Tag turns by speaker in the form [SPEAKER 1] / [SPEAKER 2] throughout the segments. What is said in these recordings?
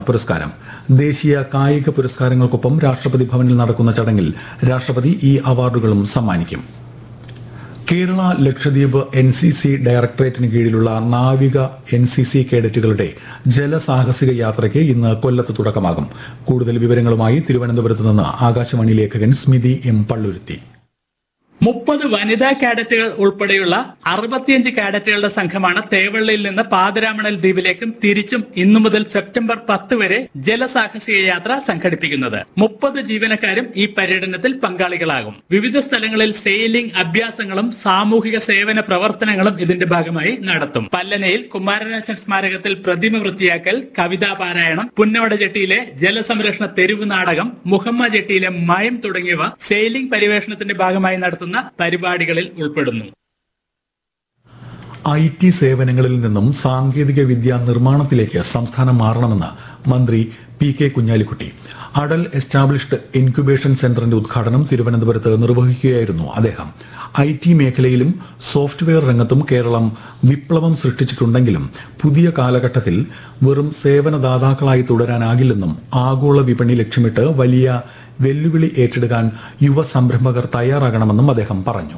[SPEAKER 1] പുരസ്കാരം ദേശീയ കായിക പുരസ്കാരങ്ങൾക്കൊപ്പം രാഷ്ട്രപതി ഭവനിൽ നടക്കുന്ന ചടങ്ങിൽ രാഷ്ട്രപതി ഈ അവാർഡുകളും സമ്മാനിക്കും Kerala Lakshadweep N C C ഡയറക്ടറേറ്റിന് കീഴിലുള്ള നാവിക എൻ സി സി കേഡറ്റുകളുടെ ജലസാഹസിക യാത്രയ്ക്ക് ഇന്ന് കൊല്ലത്ത് തുടക്കമാകും കൂടുതൽ വിവരങ്ങളുമായി തിരുവനന്തപുരത്ത് നിന്ന് ആകാശവാണി ലേഖകൻ സ്മിതി എം പള്ളുരുത്തി
[SPEAKER 2] മുപ്പത് വനിതാ കാഡറ്റുകൾ ഉൾപ്പെടെയുള്ള അറുപത്തിയഞ്ച് കാഡറ്റുകളുടെ സംഘമാണ് തേവള്ളിയിൽ നിന്ന് പാതിരാമണൽ ദ്വീപിലേക്കും തിരിച്ചും ഇന്നു മുതൽ സെപ്റ്റംബർ പത്ത് വരെ ജലസാഹസിക യാത്ര സംഘടിപ്പിക്കുന്നത് മുപ്പത് ജീവനക്കാരും ഈ പര്യടനത്തിൽ പങ്കാളികളാകും വിവിധ സ്ഥലങ്ങളിൽ സെയിലിംഗ് അഭ്യാസങ്ങളും സാമൂഹിക സേവന പ്രവർത്തനങ്ങളും ഇതിന്റെ ഭാഗമായി നടത്തും പല്ലനയിൽ കുമാരനാശൻ സ്മാരകത്തിൽ പ്രതിമ വൃത്തിയാക്കൽ കവിതാ പാരായണം പുന്നവട ജെട്ടിയിലെ ജലസംരക്ഷണ തെരുവ് നാടകം മുഹമ്മ ജെട്ടിയിലെ മയം തുടങ്ങിയവ സെയിലിംഗ് പരിവേഷണത്തിന്റെ ഭാഗമായി നടത്തുന്ന പരിപാടികളിൽ ഉൾപ്പെടുന്നു
[SPEAKER 1] ഐ ടി സേവനങ്ങളിൽ നിന്നും സാങ്കേതിക വിദ്യ നിർമ്മാണത്തിലേക്ക് സംസ്ഥാനം മാറണമെന്ന് മന്ത്രി P K Kunhalikutty Atal established incubation സെന്ററിന്റെ ഉദ്ഘാടനം തിരുവനന്തപുരത്ത് നിർവഹിക്കുകയായിരുന്നു അദ്ദേഹം ഐ ടി മേഖലയിലും സോഫ്റ്റ്വെയർ രംഗത്തും കേരളം വിപ്ലവം സൃഷ്ടിച്ചിട്ടുണ്ടെങ്കിലും പുതിയ കാലഘട്ടത്തിൽ വെറും സേവനദാതാക്കളായി തുടരാനാകില്ലെന്നും ആഗോള വിപണി ലക്ഷ്യമിട്ട് വലിയ വെല്ലുവിളി ഏറ്റെടുക്കാൻ യുവ സംരംഭകർ തയ്യാറാകണമെന്നും അദ്ദേഹം പറഞ്ഞു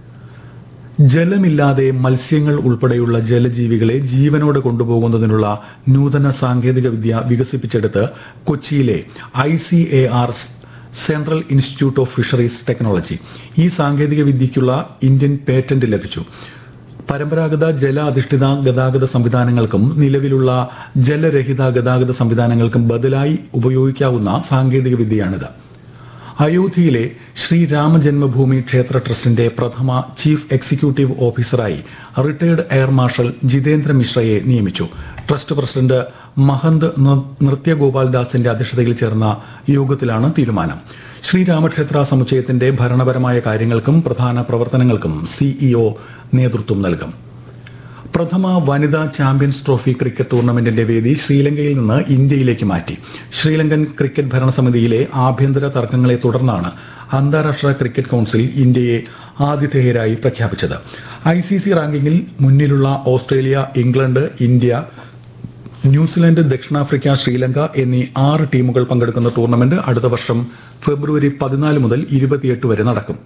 [SPEAKER 1] ജലമില്ലാതെ മത്സ്യങ്ങൾ ഉൾപ്പെടെയുള്ള ജലജീവികളെ ജീവനോടെ കൊണ്ടുപോകുന്നതിനുള്ള നൂതന സാങ്കേതിക വിദ്യ വികസിപ്പിച്ചെടുത്ത് കൊച്ചിയിലെ I C A R Central Institute of Fisheries Technology ഈ സാങ്കേതിക വിദ്യയ്ക്കുള്ള ഇന്ത്യൻ പേറ്റന്റ് ലഭിച്ചു പരമ്പരാഗത ജല അധിഷ്ഠിത ഗതാഗത സംവിധാനങ്ങൾക്കും നിലവിലുള്ള ജലരഹിത ഗതാഗത സംവിധാനങ്ങൾക്കും ബദലായി ഉപയോഗിക്കാവുന്ന സാങ്കേതിക വിദ്യയാണിത് അയോധ്യയിലെ ശ്രീരാമജന്മഭൂമി ക്ഷേത്ര ട്രസ്റ്റിന്റെ പ്രഥമ ചീഫ് എക്സിക്യൂട്ടീവ് ഓഫീസറായി റിട്ടയർഡ് എയർ മാർഷൽ ജിതേന്ദ്ര മിശ്രയെ നിയമിച്ചു ട്രസ്റ്റ് പ്രസിഡന്റ് മഹന്ത് ന- നൃത്യഗോപാൽ ദാസിന്റെ അധ്യക്ഷതയിൽ ചേർന്ന യോഗത്തിലാണ് തീരുമാനം ശ്രീരാമക്ഷേത്ര സമുച്ചയത്തിന്റെ ഭരണപരമായ കാര്യങ്ങൾക്കും പ്രധാന പ്രവർത്തനങ്ങൾക്കും സിഇഒ നേതൃത്വം നൽകും പ്രഥമ വനിതാ ചാമ്പ്യൻസ് ട്രോഫി ക്രിക്കറ്റ് ടൂർണമെന്റിന്റെ വേദി ശ്രീലങ്കയിൽ നിന്ന് ഇന്ത്യയിലേക്ക് മാറ്റി ശ്രീലങ്കൻ ക്രിക്കറ്റ് ഭരണസമിതിയിലെ ആഭ്യന്തര തർക്കങ്ങളെ തുടർന്നാണ് അന്താരാഷ്ട്ര ക്രിക്കറ്റ് കൌൺസിൽ ഇന്ത്യയെ ആതിഥേയരായി പ്രഖ്യാപിച്ചത് ഐ സി സി റാങ്കിങ്ങിൽ മുന്നിലുള്ള ഓസ്ട്രേലിയ ഇംഗ്ലണ്ട് ഇന്ത്യ ന്യൂസിലാൻഡ് ദക്ഷിണാഫ്രിക്ക ശ്രീലങ്ക എന്നീ ആറ് ടീമുകൾ പങ്കെടുക്കുന്ന ടൂർണമെന്റ് അടുത്ത വർഷം ഫെബ്രുവരി പതിനാല് മുതൽ ഇരുപത്തിയെട്ട് വരെ നടക്കും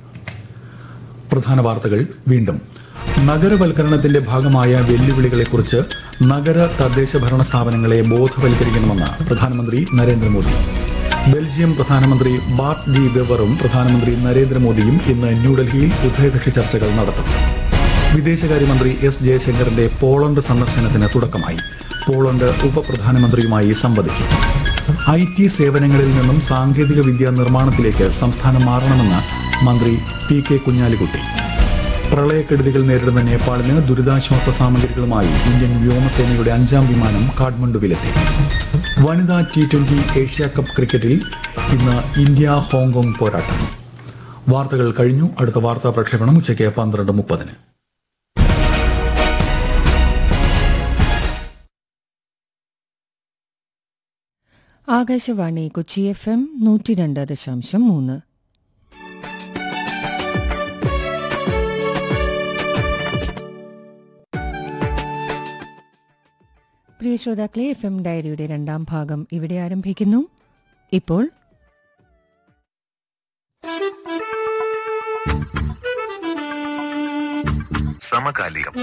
[SPEAKER 1] പ്രധാന വാർത്തകൾ വീണ്ടും നഗരവൽക്കരണത്തിന്റെ ഭാഗമായ വെല്ലുവിളികളെക്കുറിച്ച് നഗര തദ്ദേശ ഭരണ സ്ഥാപനങ്ങളെ ബോധവൽക്കരിക്കണമെന്ന് പ്രധാനമന്ത്രി നരേന്ദ്രമോദി ബെൽജിയം പ്രധാനമന്ത്രി ബാർട്ട് ഡി വെവറും പ്രധാനമന്ത്രി നരേന്ദ്രമോദിയും ഇന്ന് ന്യൂഡൽഹിയിൽ ഉഭയകക്ഷി ചർച്ചകൾ നടത്തും വിദേശകാര്യമന്ത്രി എസ് ജയശങ്കറിന്റെ പോളണ്ട് സന്ദർശനത്തിന് തുടക്കമായി പോളണ്ട് ഉപപ്രധാനമന്ത്രിയുമായി സംവദിക്കും ഐ ടി സേവനങ്ങളിൽ നിന്നും സാങ്കേതിക വിദ്യ നിർമ്മാണത്തിലേക്ക് സംസ്ഥാനം മാറണമെന്ന് മന്ത്രി പി കെ കുഞ്ഞാലിക്കുട്ടി പ്രളയക്കെടുതികൾ നേരിടുന്ന നേപ്പാളിന് ദുരിതാശ്വാസ സാമഗ്രികളുമായി ഇന്ത്യൻ വ്യോമസേനയുടെ അഞ്ചാം വിമാനം കാഠ്മണ്ഡുവിലെത്തി വനിതാ ടി ട്വന്റി ഏഷ്യ കപ്പ് ക്രിക്കറ്റിൽ ഇന്ന് ഇന്ത്യ ഹോങ്കോങ് പോരാട്ടം വാർത്തകൾ കഴിഞ്ഞു അടുത്ത വാർത്താ പ്രക്ഷേപണം ഉച്ചയ്ക്ക് പന്ത്രണ്ട് മുപ്പതിന്
[SPEAKER 3] ആകാശവാണി കൊച്ചി എഫ് എം നൂറ്റി രണ്ട് ദശാംശം മൂന്ന് പ്രിയ ശ്രോതാക്കളെ എഫ് എം ഡയറിയുടെ രണ്ടാം ഭാഗം ഇവിടെ ആരംഭിക്കുന്നു ഇപ്പോൾ
[SPEAKER 4] സമകാലികം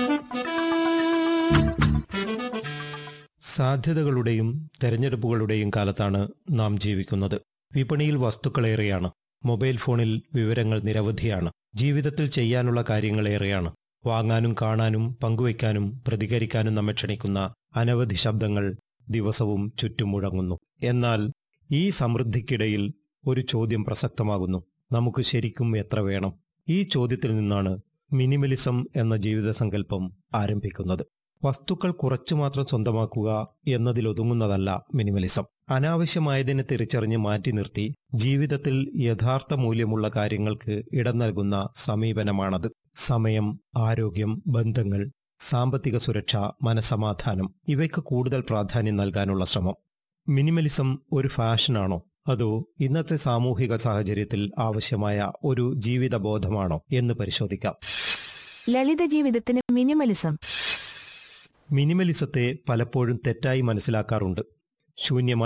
[SPEAKER 5] സാധ്യതകളുടെയും തെരഞ്ഞെടുപ്പുകളുടെയും കാലത്താണ് നാം ജീവിക്കുന്നത് വിപണിയിൽ വസ്തുക്കളേറെയാണ് മൊബൈൽ ഫോണിൽ വിവരങ്ങൾ നിരവധിയാണ് ജീവിതത്തിൽ ചെയ്യാനുള്ള കാര്യങ്ങളേറെയാണ് വാങ്ങാനും കാണാനും പങ്കുവയ്ക്കാനും പ്രതികരിക്കാനും നമ്മെ ക്ഷണിക്കുന്ന അനവധി ശബ്ദങ്ങൾ ദിവസവും ചുറ്റും മുഴങ്ങുന്നു എന്നാൽ ഈ സമൃദ്ധിക്കിടയിൽ ഒരു ചോദ്യം പ്രസക്തമാകുന്നു നമുക്ക് ശരിക്കും എത്ര വേണം ഈ ചോദ്യത്തിൽ നിന്നാണ് മിനിമലിസം എന്ന ജീവിത സങ്കല്പം ആരംഭിക്കുന്നത് വസ്തുക്കൾ കുറച്ചു മാത്രം സ്വന്തമാക്കുക എന്നതിലൊതുങ്ങുന്നതല്ല മിനിമലിസം അനാവശ്യമായതിനെ തിരിച്ചറിഞ്ഞ് മാറ്റി നിർത്തി ജീവിതത്തിൽ യഥാർത്ഥ മൂല്യമുള്ള കാര്യങ്ങൾക്ക് ഇടം നൽകുന്ന സമീപനമാണത് സമയം ആരോഗ്യം ബന്ധങ്ങൾ സാമ്പത്തിക സുരക്ഷ മനസമാധാനം ഇവയ്ക്ക് കൂടുതൽ പ്രാധാന്യം നൽകാനുള്ള ശ്രമം മിനിമലിസം ഒരു ഫാഷനാണോ അതോ ഇന്നത്തെ സാമൂഹിക സാഹചര്യത്തിൽ ആവശ്യമായ ഒരു ജീവിതബോധമാണോ എന്ന് പരിശോധിക്കാം
[SPEAKER 6] ലളിത ജീവിതത്തിന് മിനിമലിസം
[SPEAKER 5] മിനിമലിസത്തെ പലപ്പോഴും തെറ്റായി മനസ്സിലാക്കാറുണ്ട് ശൂന്യമായ